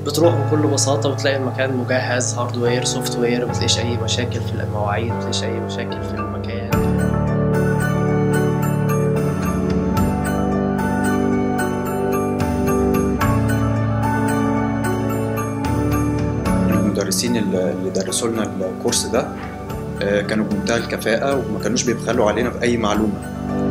بتروح بكل بساطة وتلاقي المكان مجهز هاردوير سوفت وير متلاقيش أي مشاكل في المواعيد متلاقيش أي مشاكل في المكان المدرسين اللي اللي درسوا لنا الكورس ده آه، كانوا بمنتهى الكفاءة وما كانوش بيبخلوا علينا بأي معلومة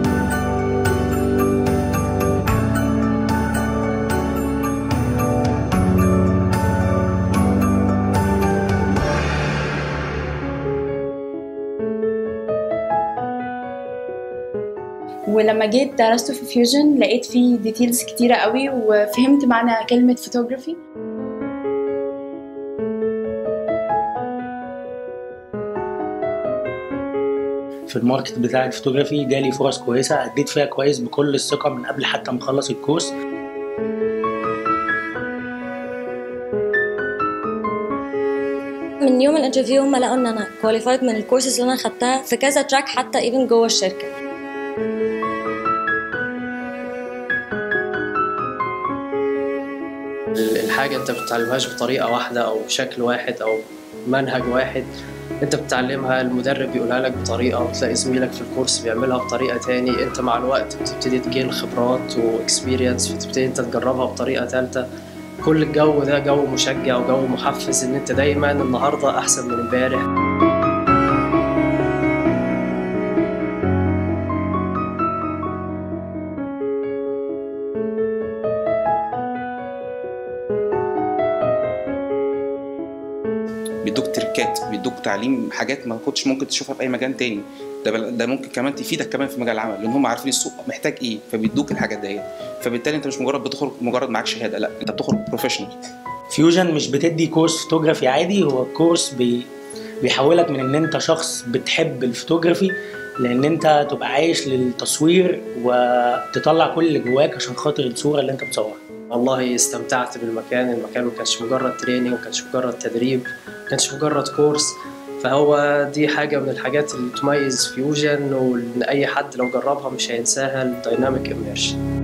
ولما جيت درسته في فيوجن لقيت فيه ديتيلز كتيرة قوي وفهمت معنى كلمة فوتوغرافي في الماركت بتاع الفوتوغرافي جالي فرص كويسه اديت فيها كويس بكل الثقه من قبل حتى ما اخلص الكورس من يوم الانترفيو هم لقوا ان انا كواليفايد من الكورسز اللي انا خدتها في كذا تراك حتى ايفن جوه الشركه الحاجة أنت بتتعلمهاش بطريقة واحدة أو بشكل واحد أو منهج واحد أنت بتتعلمها المدرب بيقولها لك بطريقة وتلاقي زميلك في الكورس بيعملها بطريقة تاني أنت مع الوقت بتبتدي تجين خبرات وإكسبيرينس فتبتدي أنت تجربها بطريقة تالتة كل الجو ده جو مشجع وجو محفز إن أنت دايما النهاردة أحسن من امبارح بيدوك تركات بيدوك تعليم حاجات ما كنتش ممكن تشوفها في اي مكان تاني ده بل- ده ممكن كمان تفيدك كمان في مجال العمل لان هم عارفين السوق محتاج ايه فبيدوك الحاجات ديت فبالتالي انت مش مجرد بتخرج مجرد معاك شهاده لا انت بتخرج بروفيشنال فيوجن مش بتدي كورس فوتوغرافي عادي هو كورس بي بيحولك من ان انت شخص بتحب الفوتوغرافي لان انت تبقى عايش للتصوير وتطلع كل اللي جواك عشان خاطر الصوره اللي انت بتصورها والله استمتعت بالمكان المكان ما كانش مجرد تريننج ما كانش مجرد تدريب ما كانش مجرد كورس فهو دي حاجة من الحاجات اللي تميز فيوجن وإن أي حد لو جربها مش هينساها الدايناميك immersion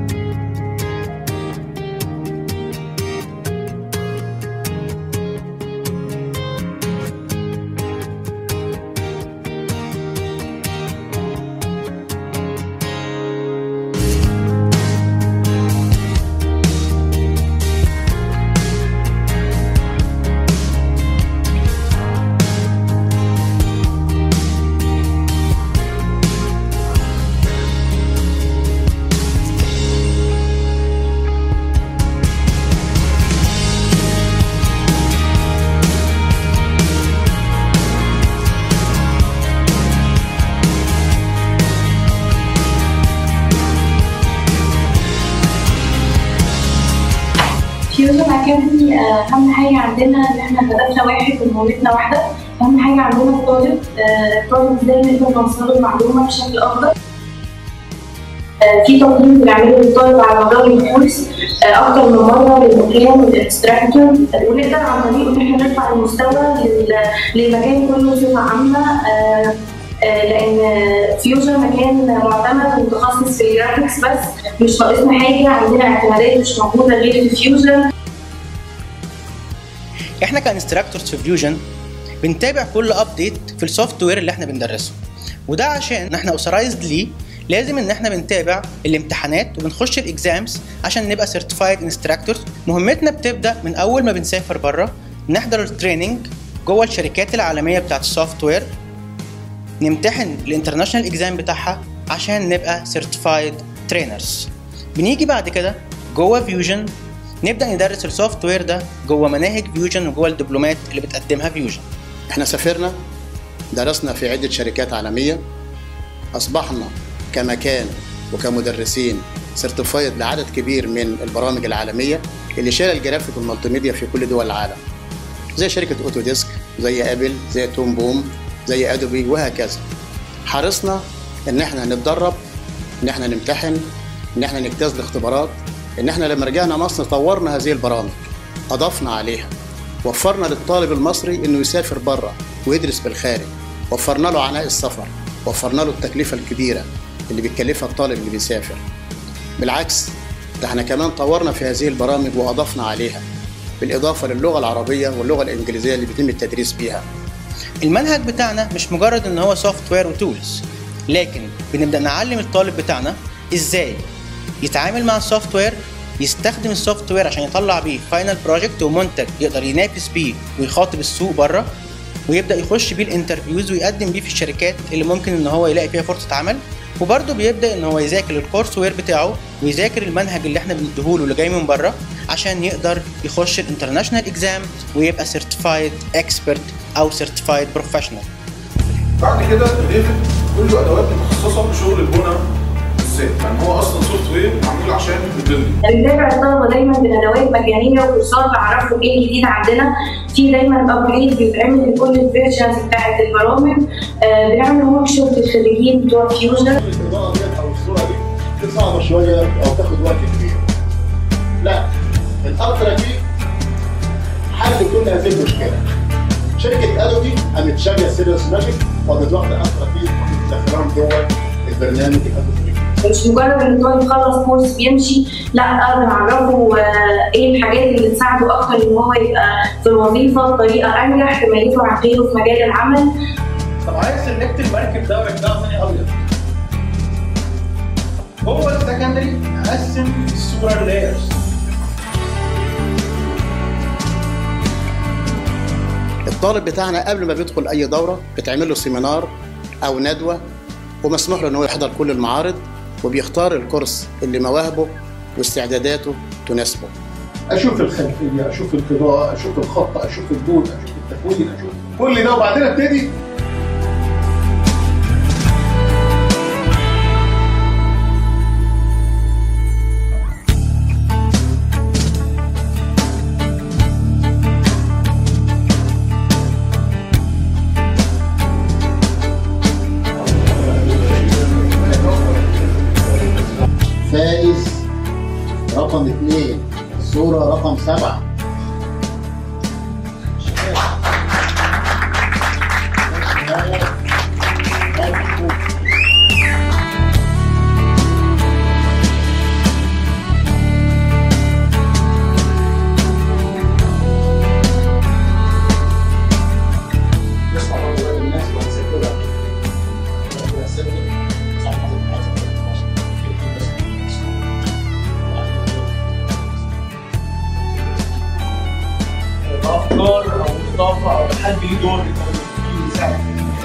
فيوجن اكاديمي اهم حاجه عندنا ان احنا هدفنا واحد ومهمتنا واحده اهم حاجه عندنا الطالب آه، الطالب ازاي نقدر نوصل له المعلومه بشكل افضل آه، في تقييم بنعمله للطالب على مدار الكورس آه، اكتر من مره للمكان والانستراكتور ونقدر عن طريقه ان احنا نرفع المستوى لل- للمكان كله بصفه عامه آه، آه، لان فيوجن مكان معتمد ومتخصص في الجرافيكس بس مش ناقصنا حاجه عندنا اعتمادات مش موجوده غير في فيوجن احنا كانستراكتورز في فيوجن بنتابع كل ابديت في السوفت وير اللي احنا بندرسه وده عشان احنا اوثرايزد ليه لازم ان احنا بنتابع الامتحانات وبنخش الاكزامز عشان نبقى سيرتيفايد انستراكتورز مهمتنا بتبدا من اول ما بنسافر بره نحضر التريننج جوه الشركات العالميه بتاعت السوفت وير نمتحن الانترناشونال اكزام بتاعها عشان نبقى سيرتيفايد ترينرز بنيجي بعد كده جوه فيوجن نبدا ندرس السوفت وير ده جوه مناهج فيوجن وجوه الدبلومات اللي بتقدمها فيوجن احنا سافرنا درسنا في عدة شركات عالمية أصبحنا كمكان وكمدرسين سيرتيفايد لعدد كبير من البرامج العالمية اللي شايلة الجرافيك والمالتي ميديا في كل دول العالم زي شركة أوتوديسك زي أبل زي توم بوم زي أدوبي وهكذا حرصنا إن احنا نتدرب إن احنا نمتحن إن احنا نجتاز الاختبارات إن احنا لما رجعنا مصر طورنا هذه البرامج أضفنا عليها وفرنا للطالب المصري انه يسافر بره ويدرس بالخارج وفرنا له عناء السفر وفرنا له التكلفه الكبيره اللي بيكلفها الطالب اللي بيسافر بالعكس ده احنا كمان طورنا في هذه البرامج واضفنا عليها بالاضافه للغه العربيه واللغه الانجليزيه اللي بيتم التدريس بيها المنهج بتاعنا مش مجرد ان هو سوفت وير وتولز لكن بنبدا نعلم الطالب بتاعنا ازاي يتعامل مع السوفت وير يستخدم السوفت وير عشان يطلع بيه فاينل بروجكت ومنتج يقدر ينافس بيه ويخاطب السوق بره ويبدا يخش بيه الانترفيوز ويقدم بيه في الشركات اللي ممكن ان هو يلاقي فيها فرصه عمل وبرضه بيبدا ان هو يذاكر الكورس وير بتاعه ويذاكر المنهج اللي احنا بنديهوله اللي جاي من بره عشان يقدر يخش الانترناشونال اكزام ويبقى سيرتيفايد اكسبرت او سيرتيفايد بروفيشنال بعد كده ديفيد كله ادوات متخصصه في شغل البنى بالذات يعني هو اصلا سوفت وير معمول عشان البيلدينج بنتابع الطلبه دايما بندوات مجانيه وكورسات بعرفهم ايه الجديد عندنا في دايما ابجريد بيتعمل لكل الفيرجنز بتاعت البرامج آه بنعمل ورك شوب للخريجين بتوع فيوجن الاضاءه ديت او الصوره دي دي صعبه شويه او تاخد وقت كبير لا الالترا دي حل كل هذه المشكله شركه ادوبي قامت شاريه سيريوس ماجيك وقامت واخده الترا دي ومدخلاهم جوه البرنامج الادوبي مش مجرد ان الطالب يخلص كورس بيمشي لا اقدر اعرفه آه، ايه الحاجات اللي تساعده اكتر ان هو يبقى في الوظيفه بطريقه انجح تميزه عن غيره في مجال العمل طب عايز سلكت المركب ده ورجعه ثاني ابيض جوه السكندري قسم الصوره لايرز الطالب بتاعنا قبل ما بيدخل اي دوره بتعمل له سيمينار او ندوه ومسموح له ان هو يحضر كل المعارض وبيختار الكورس اللي مواهبه واستعداداته تناسبه اشوف الخلفيه اشوف الاضاءه اشوف الخط اشوف الدود اشوف التكوين اشوف كل ده وبعدين ابتدي فايز رقم اثنين الصورة رقم سبعة افكار او اضافه او حد ليه دور في يساعد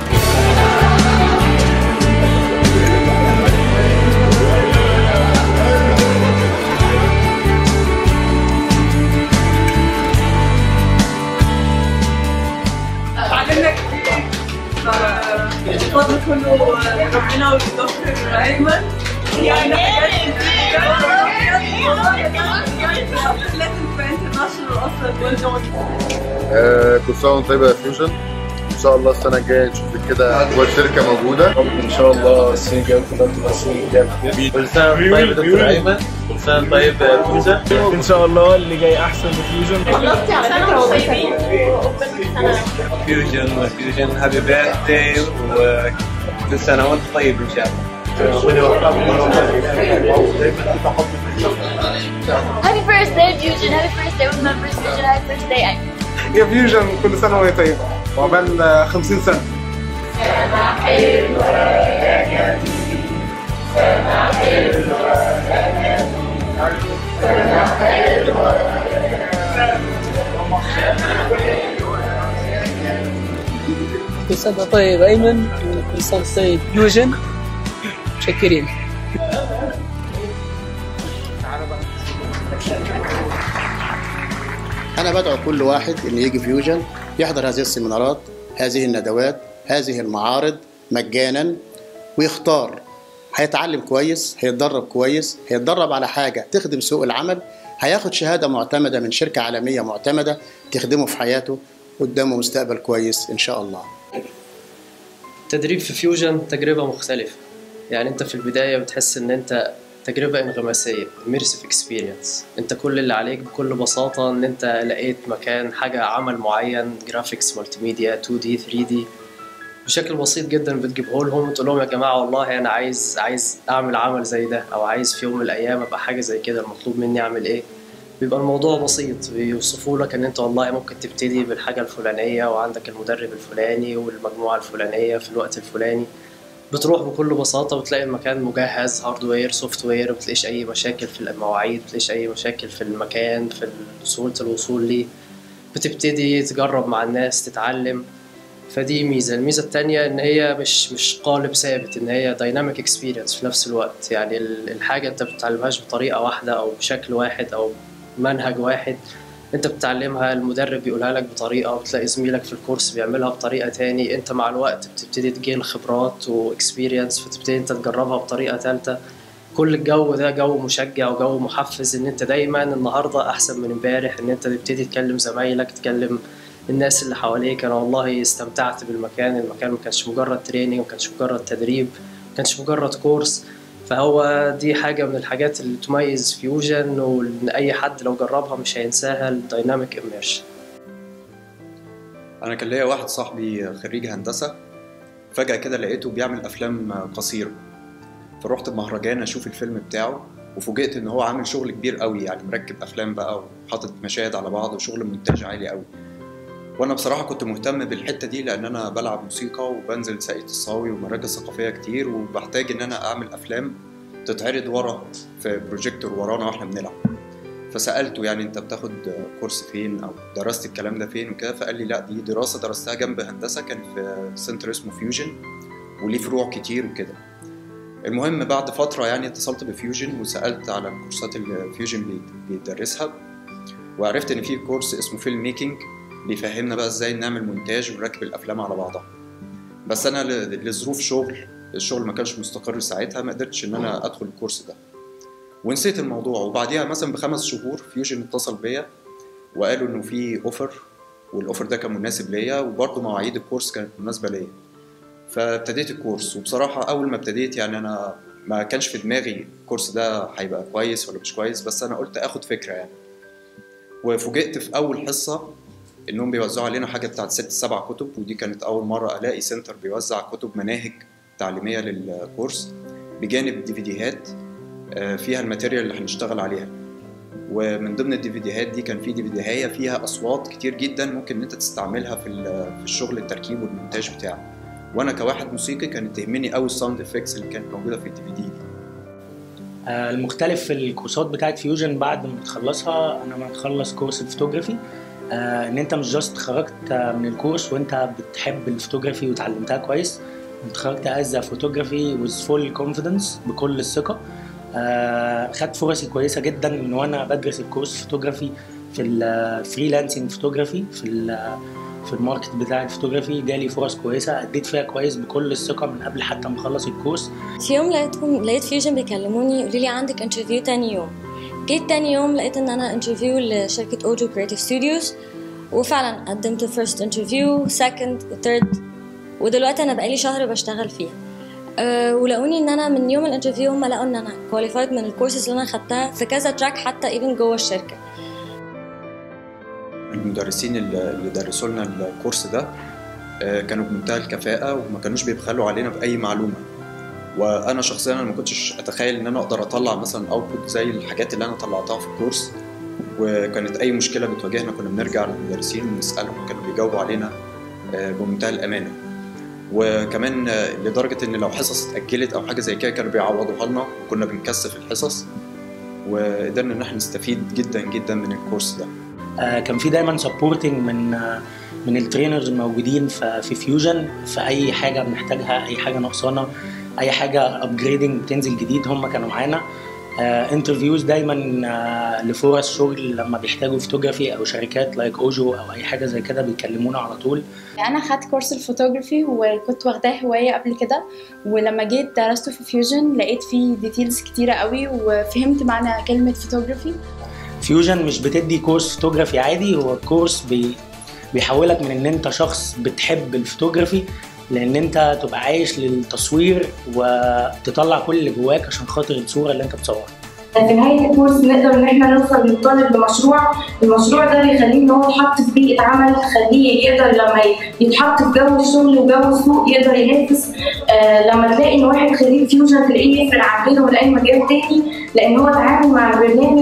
علمنا كتير فالفضل كله ربنا والدكتور ايمن يعني حاجات كتير لازم تبقى انترناشونال اصلا آه، كل سنه وانت طيبه يا فيوجن ان شاء الله السنه الجايه نشوفك كده جوه الشركه موجوده ان شاء الله السنه الجايه كلها تبقى السنه الجايه كل سنه وانت طيب يا دكتور ايمن كل سنه وانت طيب يا فوزه ان شاء الله اللي جاي احسن بفيوجن خلصتي على فكره وطيبين فيوجن وفيوجن هابي بيرثداي وكل سنه وانت طيب ان شاء الله Happy first day, Fusion. Happy first day with members, Fusion. Happy first day. يا فيوجن كل سنه وهي طيبه وعقبال آه، 50 سنه كل سنة طيب أيمن وكل سنة طيب فيوجن متشكرين انا بدعو كل واحد انه يجي فيوجن يحضر هذه السيمينارات هذه الندوات هذه المعارض مجانا ويختار هيتعلم كويس هيتدرب كويس هيتدرب على حاجه تخدم سوق العمل هياخد شهاده معتمده من شركه عالميه معتمده تخدمه في حياته قدامه مستقبل كويس ان شاء الله التدريب في فيوجن تجربة مختلفة يعني انت في البداية بتحس ان انت تجربة انغماسية immersive experience انت كل اللي عليك بكل بساطة ان انت لقيت مكان حاجة عمل معين جرافيكس مالتي ميديا 2D 3D بشكل بسيط جدا بتجيبه لهم وتقول لهم يا جماعة والله انا عايز عايز اعمل عمل زي ده او عايز في يوم من الايام ابقى حاجة زي كده المطلوب مني اعمل ايه بيبقى الموضوع بسيط بيوصفوا لك ان انت والله ممكن تبتدي بالحاجة الفلانية وعندك المدرب الفلاني والمجموعة الفلانية في الوقت الفلاني بتروح بكل بساطة وتلاقي المكان مجهز هاردوير سوفت وير مبتلاقيش أي مشاكل في المواعيد مبتلاقيش أي مشاكل في المكان في سهولة الوصول ليه بتبتدي تجرب مع الناس تتعلم فدي ميزة الميزة التانية إن هي مش مش قالب ثابت إن هي دايناميك اكسبيرينس في نفس الوقت يعني ال- الحاجة أنت بتتعلمهاش بطريقة واحدة أو بشكل واحد أو منهج واحد انت بتتعلمها المدرب بيقولها لك بطريقه وتلاقي زميلك في الكورس بيعملها بطريقه تاني انت مع الوقت بتبتدي تجين خبرات واكسبيرينس فتبتدي انت تجربها بطريقه تالته كل الجو ده جو مشجع وجو محفز ان انت دايما النهارده احسن من امبارح ان انت تبتدي تكلم زمايلك تكلم الناس اللي حواليك انا والله استمتعت بالمكان المكان ما كانش مجرد تريننج ما كانش مجرد تدريب ما كانش مجرد كورس فهو دي حاجة من الحاجات اللي تميز فيوجن وإن أي حد لو جربها مش هينساها الدايناميك immersion انا كان ليا واحد صاحبي خريج هندسه فجاه كده لقيته بيعمل افلام قصيره فروحت المهرجان اشوف الفيلم بتاعه وفوجئت ان هو عامل شغل كبير قوي يعني مركب افلام بقى وحاطط مشاهد على بعض وشغل مونتاج عالي قوي وانا بصراحه كنت مهتم بالحته دي لان انا بلعب موسيقى وبنزل ساقية الصاوي ومراكز ثقافيه كتير وبحتاج ان انا اعمل افلام تتعرض ورا في بروجيكتور ورانا واحنا بنلعب فسالته يعني انت بتاخد كورس فين او درست الكلام ده فين وكده فقال لي لا دي دراسه درستها جنب هندسه كان في سنتر اسمه فيوجن وليه فروع كتير وكده المهم بعد فتره يعني اتصلت بفيوجن وسالت على الكورسات اللي فيوجن بي- بيدرسها وعرفت ان في كورس اسمه فيلم ميكنج بيفهمنا بقى ازاي نعمل مونتاج ونركب الافلام على بعضها بس انا ل- لظروف شغل الشغل ما كانش مستقر ساعتها ما قدرتش ان انا ادخل الكورس ده ونسيت الموضوع وبعديها مثلا بخمس شهور فيوجن اتصل بيا وقالوا انه في اوفر والاوفر ده كان مناسب ليا وبرضه مواعيد الكورس كانت مناسبه ليا فابتديت الكورس وبصراحه اول ما ابتديت يعني انا ما كانش في دماغي الكورس ده هيبقى كويس ولا مش كويس بس انا قلت اخد فكره يعني وفوجئت في اول حصه انهم بيوزعوا علينا حاجه بتاعت ست سبع كتب ودي كانت اول مره الاقي سنتر بيوزع كتب مناهج تعليميه للكورس بجانب ديفيديهات آه، فيها الماتيريال اللي هنشتغل عليها ومن ضمن الديفيديهات دي كان في ديفيديهاية فيها اصوات كتير جدا ممكن ان انت تستعملها في ال- في الشغل التركيب والمونتاج بتاعك وانا كواحد موسيقي كانت تهمني قوي الساوند افكتس اللي كانت موجوده في الدي في دي دي آه، المختلف في الكورسات بتاعت فيوجن بعد ما تخلصها انا ما تخلص كورس الفوتوغرافي آه، ان انت مش جاست خرجت آه، من الكورس وانت بتحب الفوتوغرافي وتعلمتها كويس انت خرجت از فوتوغرافي with full confidence بكل الثقه آه، خدت فرصي كويسه جدا من وانا بدرس الكورس فوتوغرافي في الفريلانسنج فوتوغرافي في ال- في الماركت بتاع الفوتوغرافي جالي فرص كويسه اديت فيها كويس بكل الثقه من قبل حتى ما اخلص الكورس في يوم لقيتهم لقيت فيوجن بيكلموني يقولوا لي عندك انترفيو تاني يوم جيت تاني يوم لقيت ان انا انترفيو لشركة اوجو كريتيف ستوديوز وفعلا قدمت فيرست انترفيو سكند وثيرد ودلوقتي انا بقالي شهر بشتغل فيها أه ولقوني ان انا من يوم الانترفيو هم لقوا ان انا كواليفايد من الكورسز اللي انا خدتها في كذا تراك حتى ايفن جوه الشركه المدرسين اللي اللي درسوا لنا الكورس ده آه، كانوا بمنتهى الكفاءة وما كانوش بيبخلوا علينا بأي معلومة وأنا شخصيا أنا ما كنتش أتخيل إن أنا أقدر أطلع مثلا أوتبوت زي الحاجات اللي أنا طلعتها في الكورس وكانت أي مشكلة بتواجهنا كنا بنرجع للمدرسين ونسألهم كانوا بيجاوبوا علينا آه، بمنتهى الأمانة وكمان آه، لدرجة إن لو حصص اتأجلت أو حاجة زي كده كانوا بيعوضوها لنا وكنا بنكثف الحصص وقدرنا إن احنا نستفيد جدا جدا من الكورس ده آه، كان في دايما سبورتنج من آه، من الترينرز الموجودين في في فيوجن في اي حاجه بنحتاجها اي حاجه ناقصانا اي حاجه ابجريدنج بتنزل جديد هم كانوا معانا انترفيوز دايما آه، لفرص شغل لما بيحتاجوا فوتوغرافي او شركات لايك اوجو او اي حاجه زي كده بيكلمونا على طول انا خدت كورس الفوتوغرافي وكنت واخداه هوايه قبل كده ولما جيت درسته في فيوجن لقيت فيه ديتيلز كتيره قوي وفهمت معنى كلمه فوتوغرافي فيوجن مش بتدي كورس فوتوغرافي عادي هو كورس بي بيحولك من ان انت شخص بتحب الفوتوغرافي لان انت تبقى عايش للتصوير وتطلع كل اللي جواك عشان خاطر الصوره اللي انت بتصورها في نهاية الكورس نقدر إن إحنا نوصل للطالب لمشروع، المشروع ده بيخليه إن هو يتحط في بيئة عمل تخليه يقدر لما يتحط في جو الشغل وجو السوق يقدر ينافس، آه لما تلاقي إن واحد خريج فيوجن تلاقيه يفرق عن غيره من أي مجال تاني، لأن هو اتعامل مع البرنامج بطريقة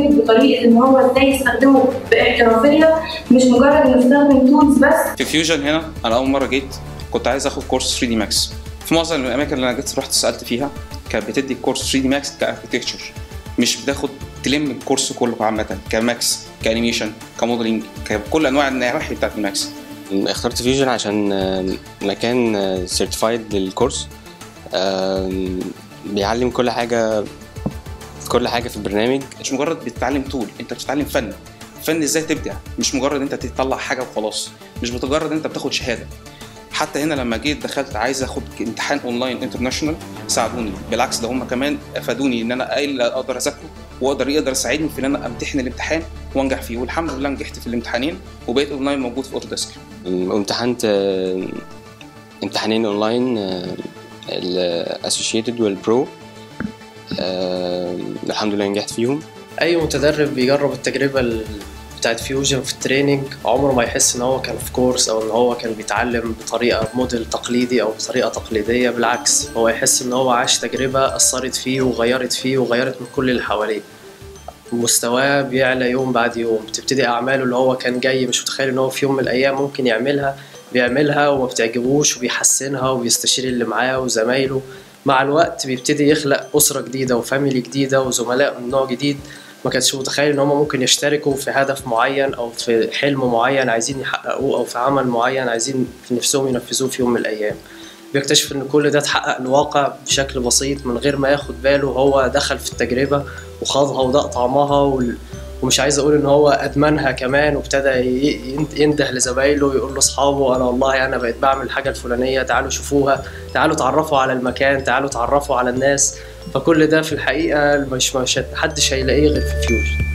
طريقه ان هو ازاي يستخدمه باحترافيه مش مجرد انه يستخدم تولز بس في فيوجن هنا انا اول مره جيت كنت عايز اخد كورس 3 دي ماكس في معظم الاماكن اللي انا جيت رحت سالت فيها كانت بتدي كورس 3 دي ماكس كاركتكتشر مش بتاخد تلم الكورس كله عامه كماكس كانيميشن كموديلنج ككل انواع النواحي بتاعت الماكس اخترت فيوجن عشان آه، مكان سيرتيفايد للكورس آم، بيعلم كل حاجة كل حاجة في البرنامج مش مجرد بتتعلم طول انت بتتعلم فن فن ازاي تبدع مش مجرد انت تطلع حاجه وخلاص مش مجرد انت بتاخد شهاده حتى هنا لما جيت دخلت عايز اخد امتحان اونلاين انترناشونال ساعدوني بالعكس ده هم كمان افادوني ان انا ايه اللي اقدر اذاكره واقدر يقدر يساعدني في ان انا امتحن الامتحان وانجح فيه والحمد لله نجحت في الامتحانين وبقيت اونلاين موجود في اوتوديسك وامتحنت آه، امتحانين اونلاين الاسوشيتد والبرو آه، الحمد لله نجحت فيهم اي متدرب بيجرب التجربه ال- بتاعت فيوجن في التريننج عمره ما يحس ان هو كان في كورس او ان هو كان بيتعلم بطريقه موديل تقليدي او بطريقه تقليديه بالعكس هو يحس ان هو عاش تجربه اثرت فيه وغيرت فيه وغيرت من كل اللي حواليه مستواه بيعلى يوم بعد يوم بتبتدي اعماله اللي هو كان جاي مش متخيل ان هو في يوم من الايام ممكن يعملها بيعملها وما بتعجبوش وبيحسنها وبيستشير اللي معاه وزمايله مع الوقت بيبتدي يخلق أسرة جديدة وفاميلي جديدة وزملاء من نوع جديد ما كانش متخيل ان هم ممكن يشتركوا في هدف معين او في حلم معين عايزين يحققوه او في عمل معين عايزين في نفسهم ينفذوه في يوم من الايام بيكتشف ان كل ده اتحقق الواقع بشكل بسيط من غير ما ياخد باله هو دخل في التجربة وخاضها وده طعمها وال... ومش عايز اقول ان هو ادمنها كمان وابتدى ي- ينده لزمايله ويقول لاصحابه انا والله انا بقيت بعمل الحاجه الفلانيه تعالوا شوفوها تعالوا تعرفوا على المكان تعالوا تعرفوا على الناس فكل ده في الحقيقه مش مش حدش هيلاقيه غير في فيوجن